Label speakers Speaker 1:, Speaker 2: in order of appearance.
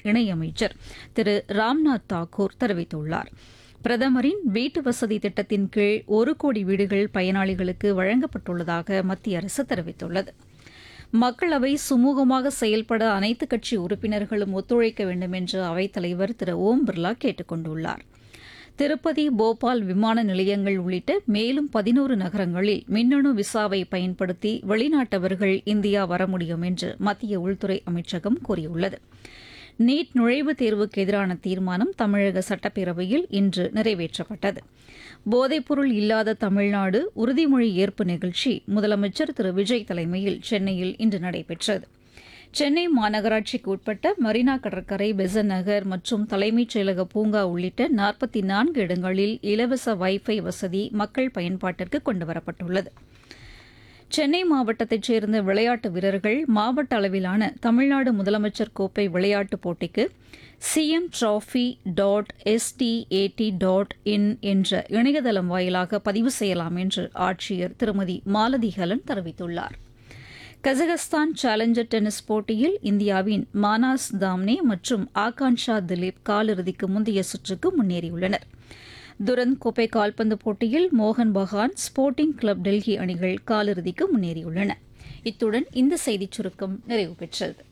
Speaker 1: இணையமைச்சர் திரு ராம்நாத் தாக்கூர் தெரிவித்துள்ளார் பிரதமரின் வீட்டு வசதி திட்டத்தின் கீழ் ஒரு கோடி வீடுகள் பயனாளிகளுக்கு வழங்கப்பட்டுள்ளதாக மத்திய அரசு தெரிவித்துள்ளது மக்களவை சுமூகமாக செயல்பட அனைத்துக் கட்சி உறுப்பினர்களும் ஒத்துழைக்க வேண்டும் என்று அவைத்தலைவர் திரு ஓம் பிர்லா கேட்டுக் கொண்டுள்ளார் திருப்பதி போபால் விமான நிலையங்கள் உள்ளிட்ட மேலும் பதினோரு நகரங்களில் மின்னணு விசாவை பயன்படுத்தி வெளிநாட்டவர்கள் இந்தியா வர முடியும் என்று மத்திய உள்துறை அமைச்சகம் கூறியுள்ளது நீட் நுழைவுத் தேர்வுக்கு எதிரான தீர்மானம் தமிழக சட்டப்பேரவையில் இன்று நிறைவேற்றப்பட்டது போதைப்பொருள் இல்லாத தமிழ்நாடு உறுதிமொழி ஏற்பு நிகழ்ச்சி முதலமைச்சர் திரு விஜய் தலைமையில் சென்னையில் இன்று நடைபெற்றது சென்னை மாநகராட்சிக்கு உட்பட்ட மரீனா கடற்கரை பெசன் நகர் மற்றும் தலைமைச் செயலக பூங்கா உள்ளிட்ட நாற்பத்தி நான்கு இடங்களில் இலவச வைஃபை வசதி மக்கள் பயன்பாட்டிற்கு கொண்டுவரப்பட்டுள்ளது சென்னை மாவட்டத்தைச் சேர்ந்த விளையாட்டு வீரர்கள் மாவட்ட அளவிலான தமிழ்நாடு முதலமைச்சர் கோப்பை விளையாட்டுப் போட்டிக்கு C M trophy dot SDAT dot in என்ற இணையதளம் வாயிலாக பதிவு செய்யலாம் என்று ஆட்சியர் திருமதி மாலதி ஹலன் தெரிவித்துள்ளார் கஜகஸ்தான் சேலஞ்சர் டென்னிஸ் போட்டியில் இந்தியாவின் மானாஸ் தாம்னே மற்றும் ஆகான்ஷா திலீப் காலிறுதிக்கு முந்தைய சுற்றுக்கு முன்னேறியுள்ளனர் துரந்த் கோப்பை கால்பந்து போட்டியில் மோகன் பகான் ஸ்போர்ட்டிங் கிளப் டெல்லி அணிகள் காலிறுதிக்கு முன்னேறியுள்ளன இத்துடன் இந்த செய்திச் சுருக்கம் நிறைவு பெற்றது